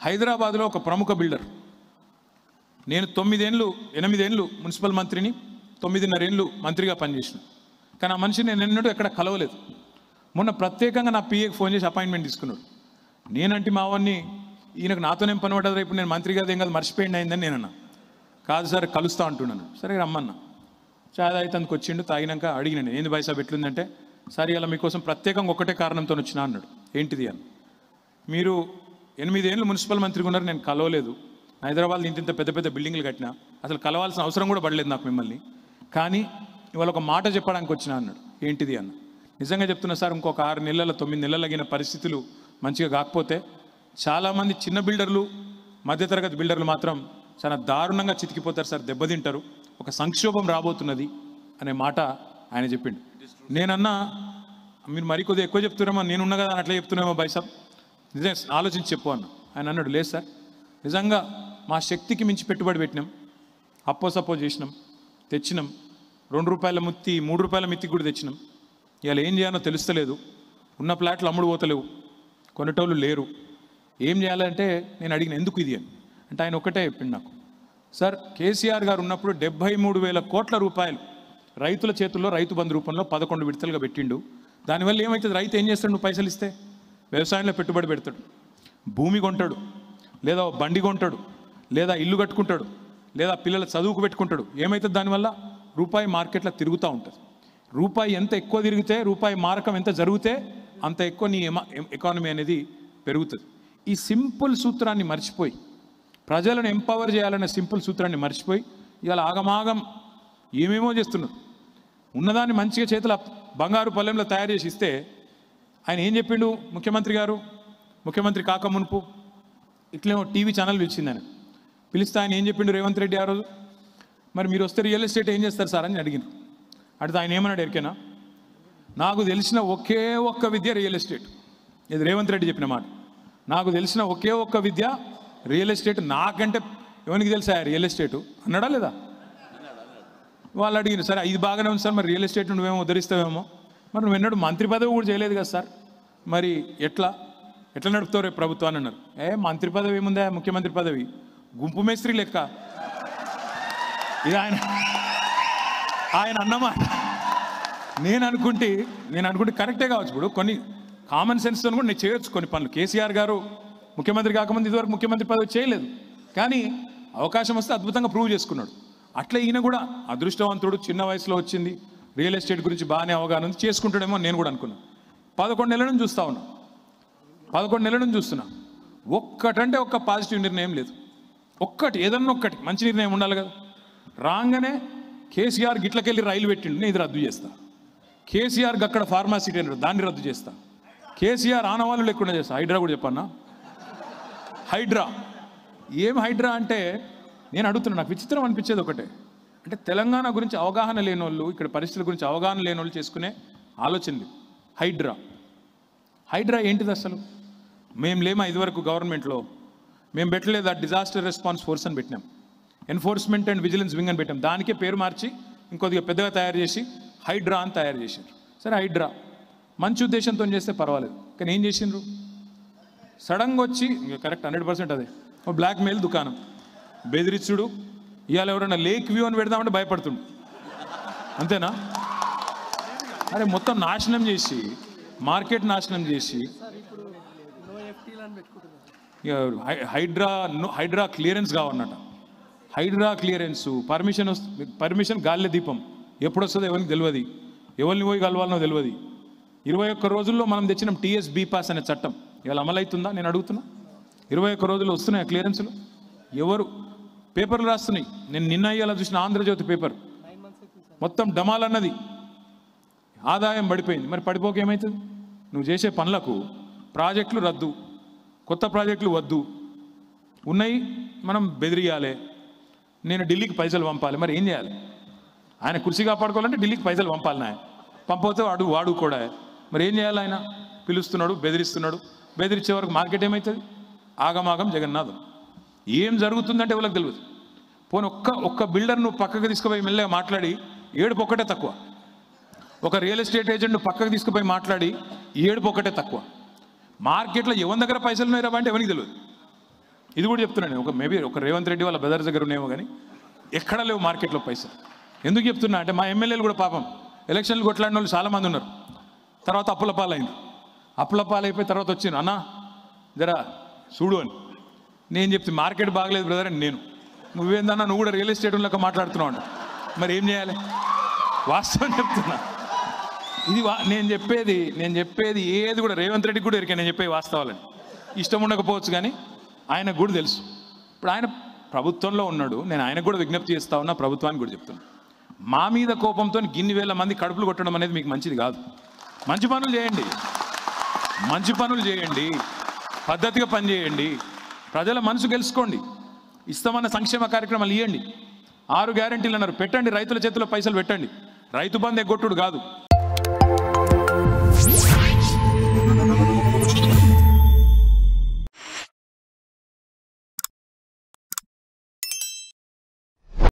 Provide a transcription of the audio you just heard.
హైదరాబాద్లో ఒక ప్రముఖ బిల్డర్ నేను తొమ్మిదేళ్ళు ఎనిమిదేళ్ళు మున్సిపల్ మంత్రిని తొమ్మిదిన్నరేళ్ళు మంత్రిగా పనిచేసిన కానీ ఆ మనిషి నేను ఎన్నడూ ఎక్కడ కలవలేదు మొన్న ప్రత్యేకంగా నా పిఏకి ఫోన్ చేసి అపాయింట్మెంట్ తీసుకున్నాడు నేనంటే మా వాడిని ఈయనకు నాతోనేం పని పడ్డది ఇప్పుడు నేను మంత్రి కాదు ఏం కాదు మర్చిపోయింది అయిందని నేనన్నా కాదు సార్ కలుస్తా అంటున్నాను సరే రమ్మన్నా చాయ్ తాగితందుకు వచ్చిండు తాగినాక అడిగినాను ఏంది బాయ్ సాబ్ ఎట్లుందంటే సరే ఇలా మీకోసం ప్రత్యేకంగా ఒకటే కారణంతో వచ్చినా అన్నాడు ఏంటిది అని మీరు ఎనిమిదేళ్ళు మున్సిపల్ మంత్రిగా ఉన్నారు నేను కలవలేదు హైదరాబాద్ ఇంత ఇంత పెద్ద పెద్ద బిల్డింగ్లు కట్టినా అసలు కలవాల్సిన అవసరం కూడా పడలేదు నాకు మిమ్మల్ని కానీ ఇవాళ ఒక మాట చెప్పడానికి వచ్చిన అన్నాడు ఏంటిది అన్న నిజంగా చెప్తున్నా సార్ ఇంకొక ఆరు నెలల తొమ్మిది నెలలగిన పరిస్థితులు మంచిగా కాకపోతే చాలామంది చిన్న బిల్డర్లు మధ్యతరగతి బిల్డర్లు మాత్రం చాలా దారుణంగా చితికిపోతారు సార్ దెబ్బతింటారు ఒక సంక్షోభం రాబోతున్నది అనే మాట ఆయన చెప్పిండు నేనన్నా మీరు మరీ కొద్దిగా ఎక్కువ చెప్తున్నామో నేనున్నా కదా అని అట్లా చెప్తున్నామో బైసాబ్ నిజంగా ఆలోచించి చెప్పు అన్న ఆయన అన్నాడు లేదు సార్ నిజంగా మా శక్తికి మించి పెట్టుబడి పెట్టినాం అప్పో సప్పో చేసినాం తెచ్చినాం రెండు రూపాయల ముత్తి మూడు రూపాయల మిత్తి కూడా తెచ్చినాం ఇవాళ ఏం చేయాలో తెలుస్తలేదు ఉన్న ప్లాట్లు అమ్ముడు పోతలేవు కొనేటోళ్ళు లేరు ఏం చేయాలంటే నేను అడిగిన ఎందుకు ఇది అని అంటే ఆయన ఒకటే చెప్పిండు నాకు సార్ కేసీఆర్ గారు ఉన్నప్పుడు డెబ్బై మూడు వేల కోట్ల రూపాయలు రైతుల చేతుల్లో రైతు బంధు రూపంలో పదకొండు విడతలుగా పెట్టిండు దానివల్ల ఏమవుతుంది రైతు ఏం చేస్తాడు నువ్వు పైసలు ఇస్తే వ్యవసాయంలో పెట్టుబడి పెడతాడు భూమి కొంటాడు లేదా ఓ బండి కొంటాడు లేదా ఇల్లు కట్టుకుంటాడు లేదా పిల్లల చదువుకు పెట్టుకుంటాడు ఏమవుతుంది దానివల్ల రూపాయి మార్కెట్లో తిరుగుతూ ఉంటుంది రూపాయి ఎంత ఎక్కువ తిరిగితే రూపాయి మారకం ఎంత జరిగితే అంత ఎక్కువ నీ ఎమ ఎకానమీ అనేది పెరుగుతుంది ఈ సింపుల్ సూత్రాన్ని మర్చిపోయి ప్రజలను ఎంపవర్ చేయాలనే సింపుల్ సూత్రాన్ని మర్చిపోయి ఇవాళ ఆగమాగం ఏమేమో చేస్తున్నారు ఉన్నదాన్ని మంచిగా చేతుల బంగారు పల్లెంలో తయారు చేసి ఇస్తే ఆయన ఏం చెప్పిండు ముఖ్యమంత్రి గారు ముఖ్యమంత్రి కాక మునుపు ఇట్లేమో టీవీ ఛానల్ పిలిచింది ఆయన పిలిస్తే ఆయన ఏం చెప్పిండు రేవంత్ రెడ్డి ఆ రోజు మరి మీరు వస్తే రియల్ ఎస్టేట్ ఏం చేస్తారు సార్ అని అడిగిన అడిగితే ఆయన ఏమన్నాడు ఎరికేనా నాకు తెలిసిన ఒకే ఒక్క విద్య రియల్ ఎస్టేట్ ఇది రేవంత్ రెడ్డి చెప్పిన మాట నాకు తెలిసిన ఒకే ఒక్క విద్య రియల్ ఎస్టేట్ నాకంటే ఎవరికి తెలుసా రియల్ ఎస్టేట్ అన్నాడా లేదా వాళ్ళు అడిగిన సరే ఇది బాగానే ఉంది సార్ మరి రియల్ ఎస్టేట్ నువ్వేమో ఉద్ధరిస్తావేమో మరి నువ్వు ఎన్నడూ మంత్రి పదవి కూడా చేయలేదు కదా సార్ మరి ఎట్లా ఎట్లా నడుపుతావు రేపు ప్రభుత్వాన్ని అన్నారు ఏ మంత్రి పదవి ఏముందా ముఖ్యమంత్రి పదవి గుంపు మేస్త్రి లెక్క ఇది ఆయన ఆయన అన్నమాట నేను అనుకుంటే నేను అనుకుంటే కరెక్టే కావచ్చు ఇప్పుడు కొన్ని కామన్ సెన్స్తో కూడా నేను చేయొచ్చు కొన్ని పనులు కేసీఆర్ గారు ముఖ్యమంత్రి కాకముందు ఇదివరకు ముఖ్యమంత్రి పదవి చేయలేదు కానీ అవకాశం వస్తే అద్భుతంగా ప్రూవ్ చేసుకున్నాడు అట్లా ఈయన కూడా అదృష్టవంతుడు చిన్న వయసులో వచ్చింది రియల్ ఎస్టేట్ గురించి బాగానే అవగాహన ఉంది చేసుకుంటాడేమో అని నేను కూడా అనుకున్నాను పదకొండు నెలల నుంచి చూస్తా ఉన్నా పదకొండు నెలల నుంచి చూస్తున్నా ఒక్కటంటే ఒక్క పాజిటివ్ నిర్ణయం లేదు ఒక్కటి ఏదన్నా ఒక్కటి మంచి నిర్ణయం ఉండాలి కదా రాగానే కేసీఆర్ గిట్లకెళ్ళి రైలు పెట్టిండు నేను ఇది రద్దు చేస్తా కేసీఆర్ అక్కడ ఫార్మాసిటీ అన్నాడు దాన్ని రద్దు చేస్తా కేసీఆర్ ఆనవాళ్ళు లేకుండా చేస్తా హైడ్రా కూడా చెప్పన్నా హైడ్రా ఏం హైడ్రా అంటే నేను అడుగుతున్నా నాకు విచిత్రం అనిపించేది ఒకటే అంటే తెలంగాణ గురించి అవగాహన లేని వాళ్ళు ఇక్కడ పరిస్థితుల గురించి అవగాహన లేని వాళ్ళు చేసుకునే ఆలోచనలు హైడ్రా హైడ్రా ఏంటిది అసలు మేము లేమా ఇదివరకు గవర్నమెంట్లో మేము పెట్టలేదు ఆ డిజాస్టర్ రెస్పాన్స్ ఫోర్స్ అని పెట్టినాం ఎన్ఫోర్స్మెంట్ అండ్ విజిలెన్స్ వింగ్ అని పెట్టాం దానికే పేరు మార్చి ఇంకొద్దిగా పెద్దగా తయారు చేసి హైడ్రా అని తయారు చేశారు సరే హైడ్రా మంచి ఉద్దేశంతో చేస్తే పర్వాలేదు కానీ ఏం చేసిండ్రు సడన్గా వచ్చి కరెక్ట్ హండ్రెడ్ పర్సెంట్ అదే ఓ బ్లాక్ మెయిల్ దుకాణం బెదిరిచ్చుడు ఇవాళ ఎవరైనా లేక్ వ్యూ అని పెడదామంటే భయపడుతుండు అంతేనా అరే మొత్తం నాశనం చేసి మార్కెట్ నాశనం చేసి ఇక హై- హైడ్రా నో- హైడ్రా క్లియరెన్స్ కావన్నట హైడ్రా క్లియరెన్స్ పర్మిషన్ వస్తు పర్మిషన్ గాలిలో దీపం ఎప్పుడు వస్తుందో ఎవరికి తెలియదు ఎవరిని పోయి కలవాలనో తెలియదు ఇరవై ఒక్క రోజుల్లో మనం తెచ్చిన టీఎస్ బీ పాస్ అనే చట్టం ఇవాళ అమలవుతుందా నేను అడుగుతున్నా ఇరవై ఒక్క రోజులు వస్తున్నాయి క్లియరెన్స్లు ఎవరు పేపర్లు రాస్తున్నాయి నేను నిన్న ఇవాళ చూసిన ఆంధ్రజ్యోతి పేపర్ మొత్తం డమాల్ అన్నది ఆదాయం పడిపోయింది మరి పడిపోక ఏమవుతుంది నువ్వు చేసే పనులకు ప్రాజెక్టులు రద్దు కొత్త ప్రాజెక్టులు వద్దు ఉన్నాయి మనం బెదిరియాలి నేను ఢిల్లీకి పైసలు పంపాలి మరి ఏం చేయాలి ఆయన కుర్చీ కాపాడుకోవాలంటే ఢిల్లీకి పైసలు పంపాలి నాయ పంపకపోతే వాడు వాడు కూడా మరి ఏం చేయాలి ఆయన పిలుస్తున్నాడు బెదిరిస్తున్నాడు బెదిరించే వరకు మార్కెట్ ఏమవుతుంది ఆగమాగం జగన్నాథం ఏం జరుగుతుందంటే ఎవరికి తెలియదు పోనీ ఒక్క ఒక్క బిల్డర్ నువ్వు పక్కకు తీసుకుపోయి మెల్లగా మాట్లాడి ఏడుపు ఒక్కటే తక్కువ ఒక రియల్ ఎస్టేట్ ఏజెంట్ పక్కకు తీసుకుపోయి మాట్లాడి ఏడుపు ఒకటే తక్కువ మార్కెట్లో ఎవరి దగ్గర పైసలు ఉన్నాయిరా అంటే ఎవరికి తెలియదు ఇది కూడా చెప్తున్నాను నేను. ఒక మేబీ ఒక రేవంత్ రెడ్డి వాళ్ళ బ్రదర్స్ దగ్గర ఉన్నాయేమో కానీ ఎక్కడ లేవు మార్కెట్లో పైసలు ఎందుకు చెప్తున్నా అంటే మా ఎమ్మెల్యేలు కూడా పాపం ఎలక్షన్లు కొట్లాడిన వాళ్ళు చాలామంది ఉన్నారు తర్వాత అప్పుల పాలైంది అప్పుల పాలైపోయి తర్వాత వచ్చింది అన్నా జరా చూడు అని నేను చెప్తే మార్కెట్ బాగలేదు బ్రదర్ అని నేను నువ్వేందన్నా నువ్వు కూడా రియల్ ఎస్టేట్ లెక్క మాట్లాడుతున్నావు అంట మరి ఏం చేయాలి వాస్తవం చెప్తున్నా ఇది వా- నేను చెప్పేది నేను చెప్పేది ఏది కూడా రేవంత్ రెడ్డికి కూడా ఎరికే నేను చెప్పే వాస్తవాలని ఇష్టం ఉండకపోవచ్చు కానీ ఆయనకు కూడా తెలుసు ఇప్పుడు ఆయన ప్రభుత్వంలో ఉన్నాడు నేను ఆయనకు కూడా విజ్ఞప్తి చేస్తా ఉన్నా ప్రభుత్వానికి కూడా చెప్తున్నా మా మీద కోపంతో గిన్ని వేల మంది కడుపులు కొట్టడం అనేది మీకు మంచిది కాదు మంచి పనులు చేయండి మంచి పనులు చేయండి పద్ధతిగా పనిచేయండి ప్రజల మనసు గెలుచుకోండి ఇస్తామన్న సంక్షేమ కార్యక్రమాలు ఇవ్వండి ఆరు గ్యారెంటీలు అన్నారు పెట్టండి రైతుల చేతిలో పైసలు పెట్టండి రైతు బంధు ఎగ్గొట్టుడు కాదు